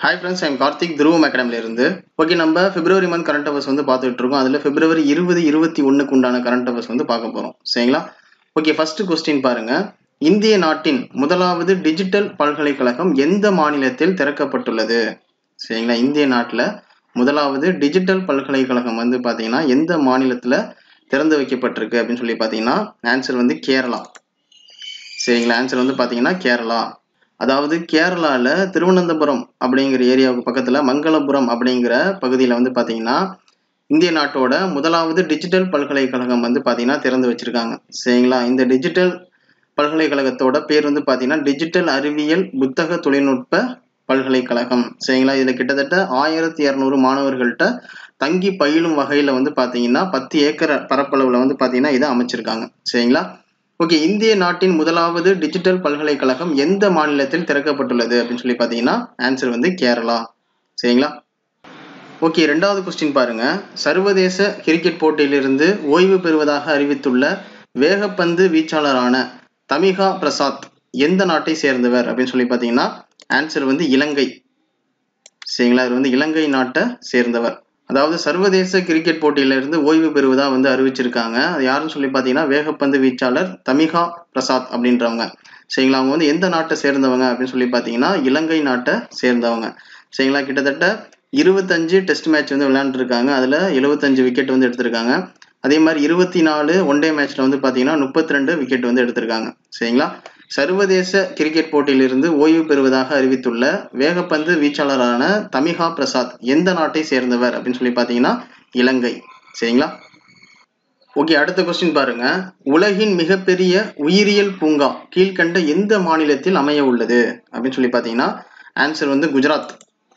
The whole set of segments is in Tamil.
ஹாய் ஃப்ரெண்ட்ஸ் ஐம் கார்த்திக் துருவம் அகாடமில இருந்து ஓகே நம்ம பிப்ரவரி மந்த் கரண்ட் அவர்ஸ் வந்து பார்த்துட்டு இருக்கோம் அதில் பிப்ரவரி இருபது இருபத்தி ஒன்றுக்கு உண்டான கரண்ட் அவர்ஸ் வந்து பார்க்க போகிறோம் சரிங்களா ஓகே ஃபர்ஸ்ட் கொஸ்டின் பாருங்க இந்திய நாட்டின் முதலாவது டிஜிட்டல் பல்கலைக்கழகம் எந்த மாநிலத்தில் திறக்கப்பட்டுள்ளது சரிங்களா இந்திய நாட்டில் முதலாவது டிஜிட்டல் பல்கலைக்கழகம் வந்து பார்த்தீங்கன்னா எந்த மாநிலத்தில் திறந்து வைக்கப்பட்டிருக்கு அப்படின்னு சொல்லி பார்த்தீங்கன்னா ஆன்சர் வந்து கேரளா சரிங்களா ஆன்சர் வந்து பார்த்தீங்கன்னா கேரளா அதாவது கேரளாவில் திருவனந்தபுரம் அப்படிங்கிற ஏரியாவுக்கு பக்கத்தில் மங்களபுரம் அப்படிங்கிற பகுதியில் வந்து பார்த்தீங்கன்னா இந்திய நாட்டோட முதலாவது டிஜிட்டல் பல்கலைக்கழகம் வந்து பார்த்தீங்கன்னா திறந்து வச்சிருக்காங்க சரிங்களா இந்த டிஜிட்டல் பல்கலைக்கழகத்தோட பேர் வந்து பார்த்தீங்கன்னா டிஜிட்டல் அறிவியல் புத்தக தொழில்நுட்ப பல்கலைக்கழகம் சரிங்களா இதில் கிட்டத்தட்ட ஆயிரத்தி இரநூறு மாணவர்கள்ட்ட தங்கி பயிலும் வகையில் வந்து பார்த்தீங்கன்னா பத்து ஏக்கர் பரப்பளவில் வந்து பார்த்தீங்கன்னா இதை அமைச்சிருக்காங்க சரிங்களா ஓகே இந்திய நாட்டின் முதலாவது டிஜிட்டல் பல்கலைக்கழகம் எந்த மாநிலத்தில் திறக்கப்பட்டுள்ளது அப்படின்னு சொல்லி பார்த்தீங்கன்னா ஆன்சர் வந்து கேரளா சரிங்களா ஓகே ரெண்டாவது கொஸ்டின் பாருங்க சர்வதேச கிரிக்கெட் போட்டியிலிருந்து ஓய்வு பெறுவதாக அறிவித்துள்ள வேகப்பந்து வீச்சாளரான தமிகா பிரசாத் எந்த நாட்டை சேர்ந்தவர் அப்படின்னு சொல்லி பார்த்தீங்கன்னா ஆன்சர் வந்து இலங்கை சரிங்களா இவர் வந்து இலங்கை நாட்டை சேர்ந்தவர் அதாவது சர்வதேச கிரிக்கெட் போட்டியிலிருந்து ஓய்வு பெறுவதா வந்து அறிவிச்சிருக்காங்க அது யாருன்னு சொல்லி பார்த்தீங்கன்னா வேகப்பந்து வீச்சாளர் தமிகா பிரசாத் அப்படின்றவங்க சரிங்களா அவங்க வந்து எந்த நாட்டை சேர்ந்தவங்க அப்படின்னு சொல்லி பார்த்தீங்கன்னா இலங்கை நாட்டை சேர்ந்தவங்க சரிங்களா கிட்டத்தட்ட இருபத்தஞ்சு டெஸ்ட் மேட்ச் வந்து விளையாண்டுருக்காங்க அதில் எழுபத்தஞ்சு விக்கெட் வந்து எடுத்திருக்காங்க அதே மாதிரி இருபத்தி நாலு ஒன் டே மேட்ச்ல வந்து பார்த்தீங்கன்னா முப்பத்தி ரெண்டு விக்கெட் வந்து எடுத்திருக்காங்க சரிங்களா சர்வதேச கிரிக்கெட் போட்டியிலிருந்து ஓய்வு பெறுவதாக அறிவித்துள்ள வேகப்பந்து வீச்சாளரான தமிகா பிரசாத் எந்த நாட்டை சேர்ந்தவர் அப்படின்னு சொல்லி பார்த்தீங்கன்னா இலங்கை சரிங்களா ஓகே அடுத்த கொஸ்டின் பாருங்க உலகின் மிகப்பெரிய உயிரியல் பூங்கா கீழ்கண்ட எந்த மாநிலத்தில் அமைய உள்ளது அப்படின்னு சொல்லி பார்த்தீங்கன்னா ஆன்சர் வந்து குஜராத்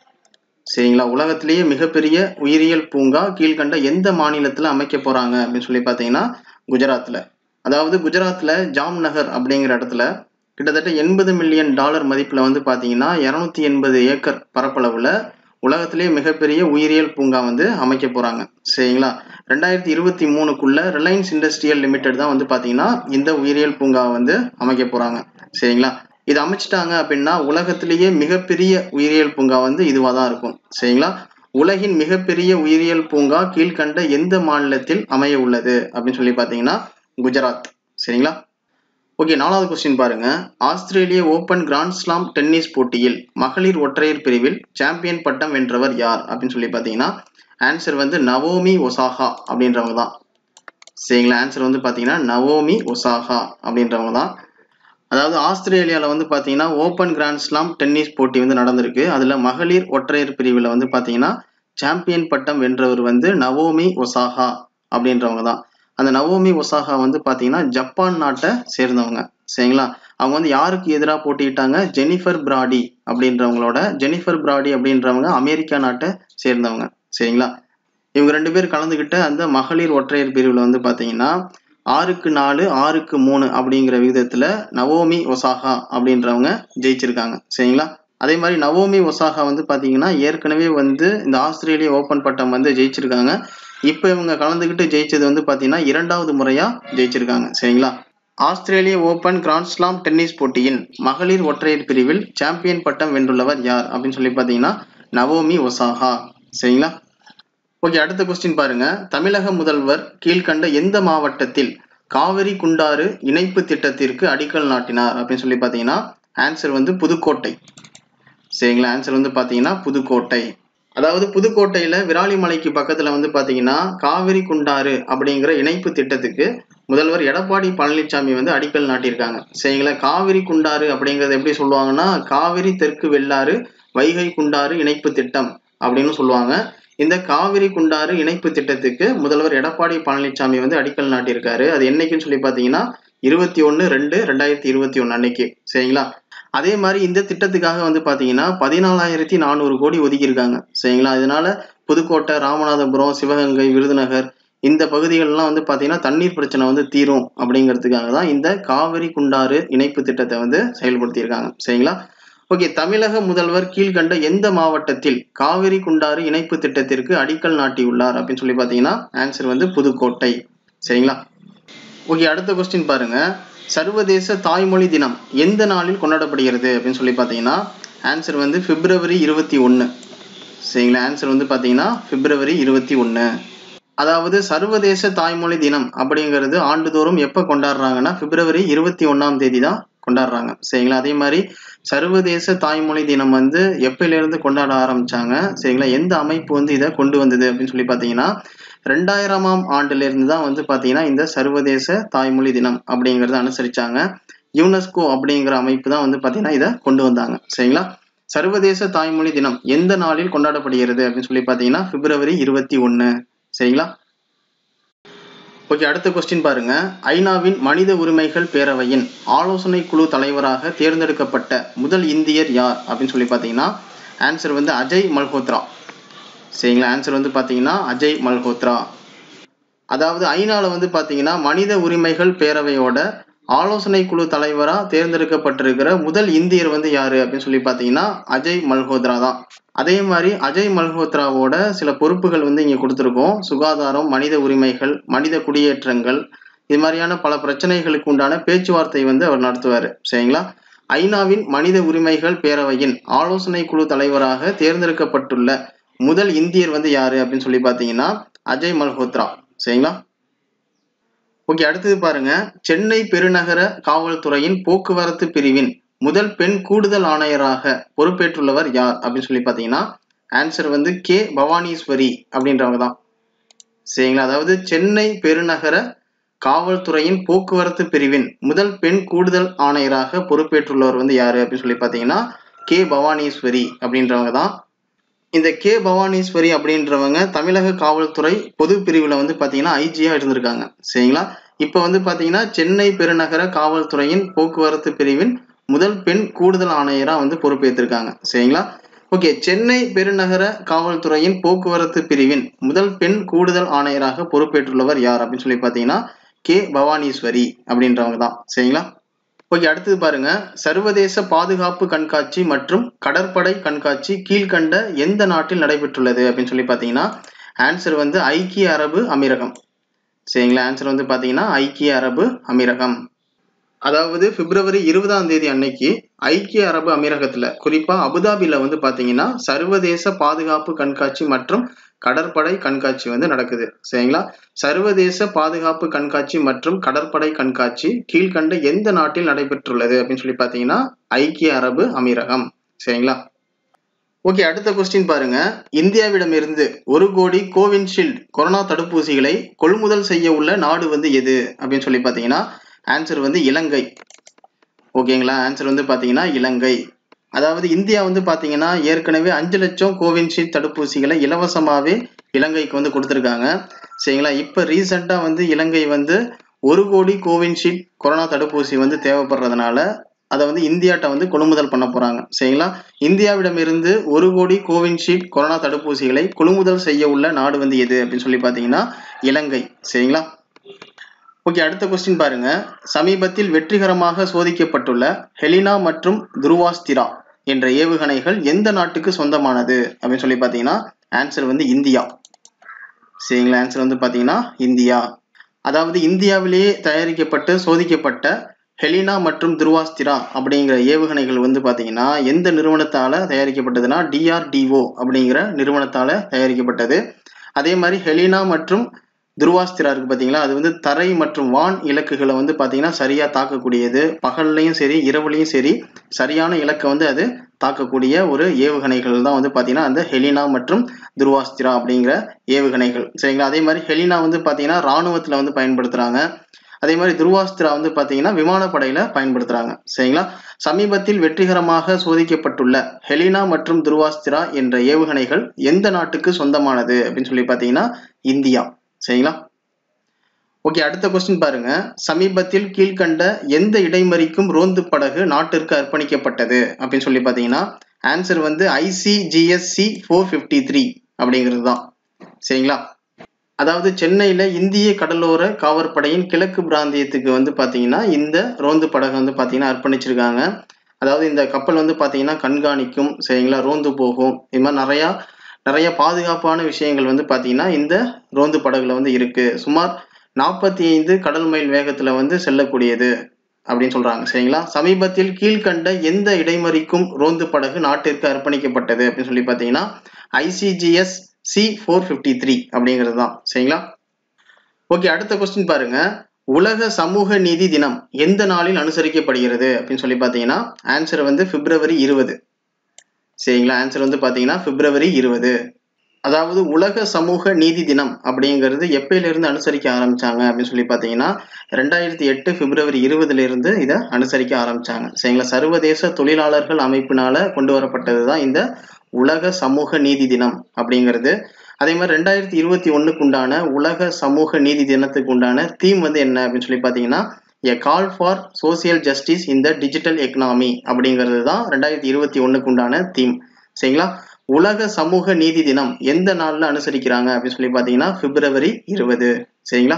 சரிங்களா உலகத்திலேயே மிகப்பெரிய உயிரியல் பூங்கா கீழ்கண்ட எந்த மாநிலத்தில் அமைக்க போறாங்க அப்படின்னு சொல்லி பார்த்தீங்கன்னா குஜராத்தில் அதாவது குஜராத்தில் ஜாம் நகர் அப்படிங்கிற இடத்துல கிட்டத்தட்ட எண்பது மில்லியன் டாலர் மதிப்பில் வந்து பார்த்தீங்கன்னா இரநூத்தி எண்பது ஏக்கர் பரப்பளவில் உலகத்திலேயே மிகப்பெரிய உயிரியல் பூங்கா வந்து அமைக்க போகிறாங்க சரிங்களா ரெண்டாயிரத்தி இருபத்தி மூணுக்குள்ள ரிலையன்ஸ் இண்டஸ்ட்ரியல் லிமிடெட் தான் வந்து பார்த்தீங்கன்னா இந்த உயிரியல் பூங்காவை வந்து அமைக்க போகிறாங்க சரிங்களா இது அமைச்சிட்டாங்க அப்படின்னா உலகத்திலேயே மிகப்பெரிய உயிரியல் பூங்கா வந்து இதுவாக தான் இருக்கும் சரிங்களா உலகின் மிகப்பெரிய உயிரியல் பூங்கா கீழ்கண்ட எந்த மாநிலத்தில் அமைய உள்ளது அப்படின்னு சொல்லி பார்த்தீங்கன்னா குஜராத் சரிங்களா ஓகே நாலாவது கொஸ்டின் பாருங்க ஆஸ்திரேலிய ஓபன் கிராண்ட் ஸ்லாம் டென்னிஸ் போட்டியில் மகளிர் ஒற்றையர் பிரிவில் சாம்பியன் பட்டம் வென்றவர் யார் அப்படின்னு சொல்லி பார்த்தீங்கன்னா ஆன்சர் வந்து நவோமி ஒசாகா அப்படின்றவங்க தான் சரிங்களா ஆன்சர் வந்து பார்த்தீங்கன்னா நவோமி ஒசாகா அப்படின்றவங்க தான் அதாவது ஆஸ்திரேலியாவில் வந்து பார்த்தீங்கன்னா ஓப்பன் கிராண்ட் ஸ்லாம் டென்னிஸ் போட்டி வந்து நடந்திருக்கு அதில் மகளிர் ஒற்றையர் பிரிவில் வந்து பார்த்தீங்கன்னா சாம்பியன் பட்டம் வென்றவர் வந்து நவோமி ஒசாகா அப்படின்றவங்க தான் அந்த நவோமி ஒசாகா வந்து பார்த்தீங்கன்னா ஜப்பான் நாட்டை சேர்ந்தவங்க சரிங்களா அவங்க வந்து யாருக்கு எதிராக போட்டிக்கிட்டாங்க ஜெனிஃபர் பிராடி அப்படின்றவங்களோட ஜெனிஃபர் பிராடி அப்படின்றவங்க அமெரிக்கா நாட்டை சேர்ந்தவங்க சரிங்களா இவங்க ரெண்டு பேர் கலந்துக்கிட்ட அந்த மகளிர் ஒற்றையர் பிரிவில் வந்து பார்த்தீங்கன்னா ஆறுக்கு நாலு ஆறுக்கு மூணு அப்படிங்கிற விகிதத்தில் நவோமி ஒசாகா அப்படின்றவங்க ஜெயிச்சிருக்காங்க சரிங்களா அதே மாதிரி நவோமி ஒசாகா வந்து பார்த்தீங்கன்னா ஏற்கனவே வந்து இந்த ஆஸ்திரேலிய ஓப்பன் பட்டம் வந்து ஜெயிச்சிருக்காங்க இப்போ இவங்க கலந்துக்கிட்டு ஜெயிச்சது வந்து பார்த்தீங்கன்னா இரண்டாவது முறையாக ஜெயிச்சிருக்காங்க சரிங்களா ஆஸ்திரேலிய ஓப்பன் கிராண்ட் ஸ்லாம் டென்னிஸ் போட்டியின் மகளிர் ஒற்றையர் பிரிவில் சாம்பியன் பட்டம் வென்றுள்ளவர் யார் அப்படின்னு சொல்லி பார்த்தீங்கன்னா நவோமி ஒசாகா சரிங்களா ஓகே அடுத்த கொஸ்டின் பாருங்க தமிழக முதல்வர் கீழ்கண்ட எந்த மாவட்டத்தில் காவிரி குண்டாறு இணைப்பு திட்டத்திற்கு அடிக்கல் நாட்டினார் அப்படின்னு சொல்லி பார்த்தீங்கன்னா ஆன்சர் வந்து புதுக்கோட்டை சரிங்களா ஆன்சர் வந்து பார்த்தீங்கன்னா புதுக்கோட்டை அதாவது புதுக்கோட்டையில் விராலிமலைக்கு பக்கத்தில் வந்து பார்த்தீங்கன்னா காவிரி குண்டாறு அப்படிங்கிற இணைப்பு திட்டத்துக்கு முதல்வர் எடப்பாடி பழனிசாமி வந்து அடிக்கல் நாட்டியிருக்காங்க சரிங்களா காவிரி குண்டாறு அப்படிங்கிறது எப்படி சொல்லுவாங்கன்னா காவிரி தெற்கு வெள்ளாறு வைகை குண்டாறு இணைப்பு திட்டம் அப்படின்னு சொல்லுவாங்க இந்த காவிரி குண்டாறு இணைப்பு திட்டத்துக்கு முதல்வர் எடப்பாடி பழனிசாமி வந்து அடிக்கல் நாட்டியிருக்காரு அது என்னைக்குன்னு சொல்லி பார்த்தீங்கன்னா இருபத்தி ஒன்று ரெண்டு ரெண்டாயிரத்தி இருபத்தி ஒன்று அன்னைக்கு சரிங்களா அதே மாதிரி இந்த திட்டத்துக்காக வந்து பார்த்தீங்கன்னா பதினாலாயிரத்தி நானூறு கோடி ஒதுக்கியிருக்காங்க சரிங்களா இதனால புதுக்கோட்டை ராமநாதபுரம் சிவகங்கை விருதுநகர் இந்த பகுதிகளெலாம் வந்து பார்த்தீங்கன்னா தண்ணீர் பிரச்சனை வந்து தீரும் அப்படிங்கிறதுக்காக தான் இந்த காவிரி குண்டாறு இணைப்பு திட்டத்தை வந்து செயல்படுத்தியிருக்காங்க சரிங்களா ஓகே தமிழக முதல்வர் கீழ்கண்ட எந்த மாவட்டத்தில் காவிரி குண்டாறு இணைப்பு திட்டத்திற்கு அடிக்கல் நாட்டியுள்ளார் அப்படின்னு சொல்லி பார்த்தீங்கன்னா ஆன்சர் வந்து புதுக்கோட்டை சரிங்களா ஓகே அடுத்த கொஸ்டின் பாருங்க சர்வதேச தாய்மொழி தினம் எந்த நாளில் கொண்டாடப்படுகிறது அப்படின்னு சொல்லி பார்த்தீங்கன்னா ஆன்சர் வந்து பிப்ரவரி இருபத்தி ஒன்று சரிங்களா ஆன்சர் வந்து பார்த்தீங்கன்னா பிப்ரவரி இருபத்தி ஒன்று அதாவது சர்வதேச தாய்மொழி தினம் அப்படிங்கிறது ஆண்டுதோறும் எப்போ கொண்டாடுறாங்கன்னா பிப்ரவரி இருபத்தி ஒன்றாம் தேதி தான் கொண்டாடுறாங்க சரிங்களா அதே மாதிரி சர்வதேச தாய்மொழி தினம் வந்து எப்பயிலிருந்து கொண்டாட ஆரம்பிச்சாங்க சரிங்களா எந்த அமைப்பு வந்து இதை கொண்டு வந்தது அப்படின்னு சொல்லி பார்த்தீங்கன்னா ரெண்டாயிரமாம் ஆண்டுல இருந்து தான் வந்து பார்த்தீங்கன்னா இந்த சர்வதேச தாய்மொழி தினம் அப்படிங்கிறத அனுசரிச்சாங்க யுனெஸ்கோ அப்படிங்கிற அமைப்பு தான் வந்து பார்த்தீங்கன்னா இதை கொண்டு வந்தாங்க சரிங்களா சர்வதேச தாய்மொழி தினம் எந்த நாளில் கொண்டாடப்படுகிறது அப்படின்னு சொல்லி பார்த்தீங்கன்னா பிப்ரவரி இருபத்தி ஒன்று சரிங்களா ஓகே அடுத்த கொஸ்டின் பாருங்க ஐநாவின் மனித உரிமைகள் பேரவையின் ஆலோசனை குழு தலைவராக தேர்ந்தெடுக்கப்பட்ட முதல் இந்தியர் யார் அப்படின்னு சொல்லி பார்த்தீங்கன்னா ஆன்சர் வந்து அஜய் மல்ஹோத்ரா சரிங்களா ஆன்சர் வந்து பார்த்தீங்கன்னா அஜய் மல்ஹோத்ரா அதாவது ஐநால வந்து பார்த்தீங்கன்னா மனித உரிமைகள் பேரவையோட ஆலோசனை குழு தலைவராக தேர்ந்தெடுக்கப்பட்டிருக்கிற முதல் இந்தியர் வந்து யாரு அப்படின்னு சொல்லி பார்த்தீங்கன்னா அஜய் மல்ஹோத்ரா தான் அதே மாதிரி அஜய் மல்ஹோத்ராவோட சில பொறுப்புகள் வந்து இங்கே கொடுத்துருக்கோம் சுகாதாரம் மனித உரிமைகள் மனித குடியேற்றங்கள் இது மாதிரியான பல பிரச்சனைகளுக்கு உண்டான பேச்சுவார்த்தை வந்து அவர் நடத்துவார் சரிங்களா ஐநாவின் மனித உரிமைகள் பேரவையின் ஆலோசனை குழு தலைவராக தேர்ந்தெடுக்கப்பட்டுள்ள முதல் இந்தியர் வந்து யாரு அப்படின்னு சொல்லி பார்த்தீங்கன்னா அஜய் மல்ஹோத்ரா சரிங்களா ஓகே அடுத்தது பாருங்க சென்னை பெருநகர காவல்துறையின் போக்குவரத்து பிரிவின் முதல் பெண் கூடுதல் ஆணையராக பொறுப்பேற்றுள்ளவர் யார் அப்படின்னு சொல்லி பார்த்தீங்கன்னா ஆன்சர் வந்து கே பவானீஸ்வரி அப்படின்றவங்க தான் சரிங்களா அதாவது சென்னை பெருநகர காவல்துறையின் போக்குவரத்து பிரிவின் முதல் பெண் கூடுதல் ஆணையராக பொறுப்பேற்றுள்ளவர் வந்து யாரு அப்படின்னு சொல்லி பார்த்தீங்கன்னா கே பவானீஸ்வரி அப்படின்றவங்க தான் இந்த கே பவானீஸ்வரி அப்படின்றவங்க தமிழக காவல்துறை பொது பிரிவில் வந்து பார்த்தீங்கன்னா ஐஜியாக இருந்திருக்காங்க சரிங்களா இப்போ வந்து பார்த்தீங்கன்னா சென்னை பெருநகர காவல்துறையின் போக்குவரத்து பிரிவின் முதல் பெண் கூடுதல் ஆணையராக வந்து பொறுப்பேற்றிருக்காங்க சரிங்களா ஓகே சென்னை பெருநகர காவல்துறையின் போக்குவரத்து பிரிவின் முதல் பெண் கூடுதல் ஆணையராக பொறுப்பேற்றுள்ளவர் யார் அப்படின்னு சொல்லி பார்த்தீங்கன்னா கே பவானீஸ்வரி அப்படின்றவங்க தான் சரிங்களா ஓகே அடுத்தது பாருங்க சர்வதேச பாதுகாப்பு கண்காட்சி மற்றும் கடற்படை கண்காட்சி கீழ்கண்ட எந்த நாட்டில் நடைபெற்றுள்ளது அப்படின்னு சொல்லி பார்த்தீங்கன்னா ஆன்சர் வந்து ஐக்கிய அரபு அமீரகம் சரிங்களா ஆன்சர் வந்து பார்த்தீங்கன்னா ஐக்கிய அரபு அமீரகம் அதாவது பிப்ரவரி இருபதாம் தேதி அன்னைக்கு ஐக்கிய அரபு அமீரகத்துல குறிப்பா அபுதாபில வந்து பாத்தீங்கன்னா சர்வதேச பாதுகாப்பு கண்காட்சி மற்றும் கடற்படை கண்காட்சி வந்து நடக்குது சரிங்களா சர்வதேச பாதுகாப்பு கண்காட்சி மற்றும் கடற்படை கண்காட்சி கீழ்கண்ட எந்த நாட்டில் நடைபெற்றுள்ளது அப்படின்னு சொல்லி பாத்தீங்கன்னா ஐக்கிய அரபு அமீரகம் சரிங்களா ஓகே அடுத்த கொஸ்டின் பாருங்க இந்தியாவிடமிருந்து ஒரு கோடி கோவின்ஷீல்டு கொரோனா தடுப்பூசிகளை கொள்முதல் செய்ய உள்ள நாடு வந்து எது அப்படின்னு சொல்லி பாத்தீங்கன்னா ஆன்சர் வந்து இலங்கை ஓகேங்களா ஆன்சர் வந்து பார்த்தீங்கன்னா இலங்கை அதாவது இந்தியா வந்து பார்த்தீங்கன்னா ஏற்கனவே அஞ்சு லட்சம் கோவின்ஷீல்டு தடுப்பூசிகளை இலவசமாகவே இலங்கைக்கு வந்து கொடுத்துருக்காங்க சரிங்களா இப்போ ரீசெண்டாக வந்து இலங்கை வந்து ஒரு கோடி கோவின்ஷீல்டு கொரோனா தடுப்பூசி வந்து தேவைப்படுறதுனால அதை வந்து இந்தியாட்ட வந்து கொள்முதல் பண்ண போறாங்க சரிங்களா இந்தியாவிடமிருந்து ஒரு கோடி கோவின்ஷீல்டு கொரோனா தடுப்பூசிகளை கொள்முதல் செய்ய உள்ள நாடு வந்து எது அப்படின்னு சொல்லி பார்த்தீங்கன்னா இலங்கை சரிங்களா ஓகே அடுத்த கொஸ்டின் பாருங்க சமீபத்தில் வெற்றிகரமாக சோதிக்கப்பட்டுள்ள ஹெலினா மற்றும் துருவாஸ்திரா என்ற ஏவுகணைகள் எந்த நாட்டுக்கு சொந்தமானது அப்படின்னு சொல்லி பார்த்தீங்கன்னா ஆன்சர் வந்து இந்தியா சரிங்களா ஆன்சர் வந்து பார்த்தீங்கன்னா இந்தியா அதாவது இந்தியாவிலேயே தயாரிக்கப்பட்டு சோதிக்கப்பட்ட ஹெலினா மற்றும் துருவாஸ்திரா அப்படிங்கிற ஏவுகணைகள் வந்து பார்த்தீங்கன்னா எந்த நிறுவனத்தால் தயாரிக்கப்பட்டதுன்னா டிஆர்டிஓ அப்படிங்கிற நிறுவனத்தால் தயாரிக்கப்பட்டது அதே மாதிரி ஹெலினா மற்றும் துருவாஸ்திரா இருக்கு பார்த்தீங்களா அது வந்து தரை மற்றும் வான் இலக்குகளை வந்து பார்த்தீங்கன்னா சரியாக தாக்கக்கூடியது பகல்லையும் சரி இரவுலையும் சரி சரியான இலக்கை வந்து அது தாக்கக்கூடிய ஒரு ஏவுகணைகள் தான் வந்து பார்த்தீங்கன்னா அந்த ஹெலினா மற்றும் துருவாஸ்திரா அப்படிங்கிற ஏவுகணைகள் சரிங்களா அதே மாதிரி ஹெலினா வந்து பார்த்தீங்கன்னா ராணுவத்தில் வந்து பயன்படுத்துகிறாங்க அதே மாதிரி துருவாஸ்திரா வந்து பார்த்தீங்கன்னா விமானப்படையில் பயன்படுத்துகிறாங்க சரிங்களா சமீபத்தில் வெற்றிகரமாக சோதிக்கப்பட்டுள்ள ஹெலினா மற்றும் துருவாஸ்திரா என்ற ஏவுகணைகள் எந்த நாட்டுக்கு சொந்தமானது அப்படின்னு சொல்லி பார்த்தீங்கன்னா இந்தியா சரிங்களா ஓகே அடுத்த கொஸ்டின் பாருங்க சமீபத்தில் கீழ்கண்ட எந்த இடைமறிக்கும் ரோந்து படகு நாட்டிற்கு அர்ப்பணிக்கப்பட்டது அப்படின்னு சொல்லி பார்த்தீங்கன்னா ஆன்சர் வந்து ஐசிஜிஎஸ்சி ஃபோர் ஃபிஃப்டி த்ரீ அப்படிங்கிறது தான் சரிங்களா அதாவது சென்னையில் இந்திய கடலோர காவற்படையின் கிழக்கு பிராந்தியத்துக்கு வந்து பார்த்தீங்கன்னா இந்த ரோந்து படகு வந்து பார்த்தீங்கன்னா அர்ப்பணிச்சிருக்காங்க அதாவது இந்த கப்பல் வந்து பார்த்தீங்கன்னா கண்காணிக்கும் சரிங்களா ரோந்து போகும் இது மாதிரி நிறையா நிறைய பாதுகாப்பான விஷயங்கள் வந்து பார்த்தீங்கன்னா இந்த ரோந்து படகுல வந்து இருக்கு சுமார் நாற்பத்தி ஐந்து கடல் மைல் வேகத்தில் வந்து செல்லக்கூடியது அப்படின்னு சொல்றாங்க சரிங்களா சமீபத்தில் கீழ்கண்ட எந்த இடைமறிக்கும் ரோந்து படகு நாட்டிற்கு அர்ப்பணிக்கப்பட்டது அப்படின்னு சொல்லி பார்த்தீங்கன்னா ICGS C four fifty three அப்படிங்கிறது தான் சரிங்களா ஓகே அடுத்த கொஸ்டின் பாருங்க உலக சமூக நீதி தினம் எந்த நாளில் அனுசரிக்கப்படுகிறது அப்படின்னு சொல்லி பார்த்தீங்கன்னா ஆன்சர் வந்து பிப்ரவரி இருபது சரிங்களா ஆன்சர் வந்து பார்த்தீங்கன்னா பிப்ரவரி இருபது அதாவது உலக சமூக நீதி தினம் அப்படிங்கிறது எப்பயிலிருந்து அனுசரிக்க ஆரம்பிச்சாங்க அப்படின்னு சொல்லி பார்த்தீங்கன்னா ரெண்டாயிரத்தி எட்டு பிப்ரவரி இருபதுல இருந்து இதை அனுசரிக்க ஆரம்பிச்சாங்க சரிங்களா சர்வதேச தொழிலாளர்கள் அமைப்பினால கொண்டு வரப்பட்டது தான் இந்த உலக சமூக நீதி தினம் அப்படிங்கிறது அதே மாதிரி ரெண்டாயிரத்தி இருபத்தி ஒண்ணுக்கு உண்டான உலக சமூக நீதி தினத்துக்கு உண்டான தீம் வந்து என்ன அப்படின்னு சொல்லி பார்த்தீங்கன்னா a call for social justice இந்த டிஜிட்டல் எக்கனாமி அப்படிங்கிறது தான் ரெண்டாயிரத்தி இருபத்தி ஒண்ணுக்கு உண்டான தீம் சரிங்களா உலக சமூக நீதி தினம் எந்த நாள்ல அனுசரிக்கிறாங்க அப்படின்னு சொல்லி பார்த்தீங்கன்னா பிப்ரவரி இருபது சரிங்களா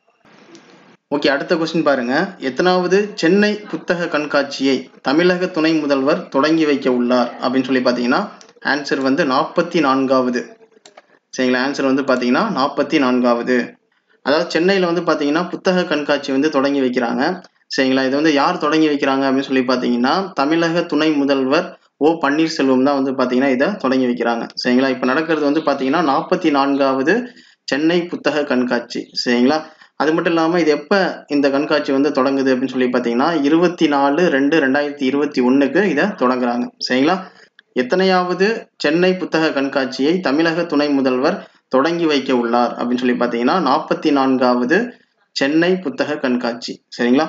ஓகே அடுத்த கொஸ்டின் பாருங்க எத்தனாவது சென்னை புத்தக கண்காட்சியை தமிழக துணை முதல்வர் தொடங்கி வைக்க உள்ளார் அப்படின்னு சொல்லி பார்த்தீங்கன்னா ஆன்சர் வந்து நாற்பத்தி நான்காவது சரிங்களா ஆன்சர் வந்து பார்த்தீங்கன்னா நாற்பத்தி நான்காவது அதாவது சென்னையில் வந்து பார்த்தீங்கன்னா புத்தக கண்காட்சி வந்து தொடங்கி வைக்கிறாங்க சரிங்களா இது வந்து யார் தொடங்கி வைக்கிறாங்க அப்படின்னு சொல்லி பார்த்தீங்கன்னா தமிழக துணை முதல்வர் ஓ பன்னீர்செல்வம் தான் வந்து பார்த்தீங்கன்னா இதை தொடங்கி வைக்கிறாங்க சரிங்களா இப்போ நடக்கிறது வந்து பார்த்தீங்கன்னா நாற்பத்தி நான்காவது சென்னை புத்தக கண்காட்சி சரிங்களா அது மட்டும் இல்லாமல் இது எப்போ இந்த கண்காட்சி வந்து தொடங்குது அப்படின்னு சொல்லி பார்த்தீங்கன்னா இருபத்தி நாலு ரெண்டு ரெண்டாயிரத்தி இருபத்தி ஒன்றுக்கு இதை தொடங்குறாங்க சரிங்களா எத்தனையாவது சென்னை புத்தக கண்காட்சியை தமிழக துணை முதல்வர் தொடங்கி வைக்க உள்ளார் அப்படின்னு சொல்லி பார்த்தீங்கன்னா நாற்பத்தி நான்காவது சென்னை புத்தக கண்காட்சி சரிங்களா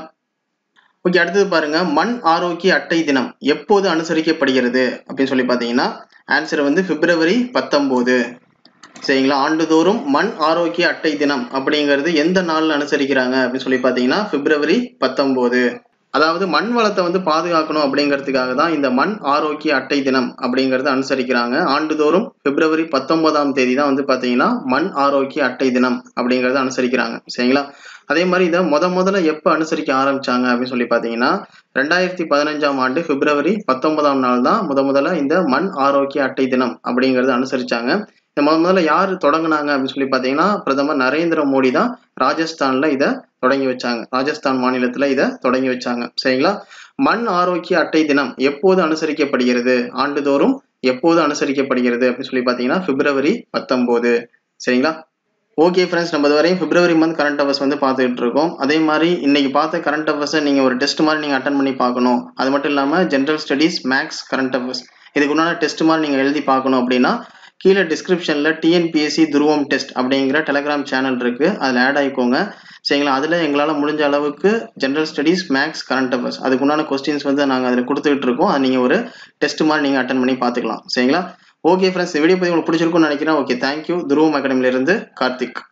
ஓகே அடுத்தது பாருங்க மண் ஆரோக்கிய அட்டை தினம் எப்போது அனுசரிக்கப்படுகிறது அப்படின்னு சொல்லி பார்த்தீங்கன்னா ஆன்சர் வந்து பிப்ரவரி பத்தொம்போது சரிங்களா ஆண்டுதோறும் மண் ஆரோக்கிய அட்டை தினம் அப்படிங்கிறது எந்த நாளில் அனுசரிக்கிறாங்க அப்படின்னு சொல்லி பார்த்தீங்கன்னா பிப்ரவரி பத்தொம்போது அதாவது மண் வளத்தை வந்து பாதுகாக்கணும் அப்படிங்கிறதுக்காக தான் இந்த மண் ஆரோக்கிய அட்டை தினம் அப்படிங்கறத அனுசரிக்கிறாங்க ஆண்டுதோறும் பிப்ரவரி பத்தொன்பதாம் தேதி தான் வந்து பாத்தீங்கன்னா மண் ஆரோக்கிய அட்டை தினம் அப்படிங்கறத அனுசரிக்கிறாங்க சரிங்களா அதே மாதிரி இதை முத முதல்ல எப்ப அனுசரிக்க ஆரம்பிச்சாங்க அப்படின்னு சொல்லி பாத்தீங்கன்னா ரெண்டாயிரத்தி பதினஞ்சாம் ஆண்டு பிப்ரவரி பத்தொன்பதாம் நாள் தான் முத முதல்ல இந்த மண் ஆரோக்கிய அட்டை தினம் அப்படிங்கறத அனுசரிச்சாங்க இந்த முத முதல்ல யாரு தொடங்குனாங்க அப்படின்னு சொல்லி பாத்தீங்கன்னா பிரதமர் நரேந்திர மோடி தான் ராஜஸ்தான்ல இதை தொடங்கி வச்சாங்க ராஜஸ்தான் மாநிலத்துல இதை தொடங்கி வச்சாங்க சரிங்களா மண் ஆரோக்கிய அட்டை தினம் எப்போது அனுசரிக்கப்படுகிறது ஆண்டுதோறும் எப்போது அனுசரிக்கப்படுகிறது அப்படின்னு சொல்லி பாத்தீங்கன்னா பிப்ரவரி பத்தொன்பது சரிங்களா ஓகே ஃப்ரெண்ட்ஸ் நம்ம இதுவரையும் பிப்ரவரி மந்த் கரண்ட் அவர்ஸ் வந்து பார்த்துக்கிட்டு இருக்கோம் அதே மாதிரி இன்னைக்கு பார்த்த கரண்ட் அவர்ஸை நீங்கள் ஒரு டெஸ்ட் மாதிரி நீங்கள் அட்டன் பண்ணி பார்க்கணும் அது மட்டும் இல்லாமல் general studies maths current affairs இதுக்கு உண்டான டெஸ்ட் மாதிரி நீங்கள் எழுதி பார்க்கணும் அப்படின்னா கீழே டிஸ்கிரிப்ஷனில் டிஎன்பிஎஸ்சி துருவம் டெஸ்ட் அப்படிங்கிற டெலகிராம் சேனல் இருக்குது அதில் ஆட் ஆகிக்கோங்க சரிங்களா அதில் எங்களால் முடிஞ்ச அளவுக்கு general studies maths current affairs அதுக்கு உண்டான கொஸ்டின்ஸ் வந்து நாங்கள் அதில் கொடுத்துக்கிட்டு இருக்கோம் அதை நீங்கள் ஒரு டெஸ்ட் மாதிரி நீங்கள் அட்டன் பண்ணி பார்த்துக்கலாம் சரிங்களா ஓகே ஃப்ரெண்ட்ஸ் இந்த வீடியோ பற்றி உங்களுக்கு பிடிச்சிருக்கும்னு நினைக்கிறேன் ஓகே தேங்க்யூ துருவம் அகாடமிலேருந்து கார்த்திக்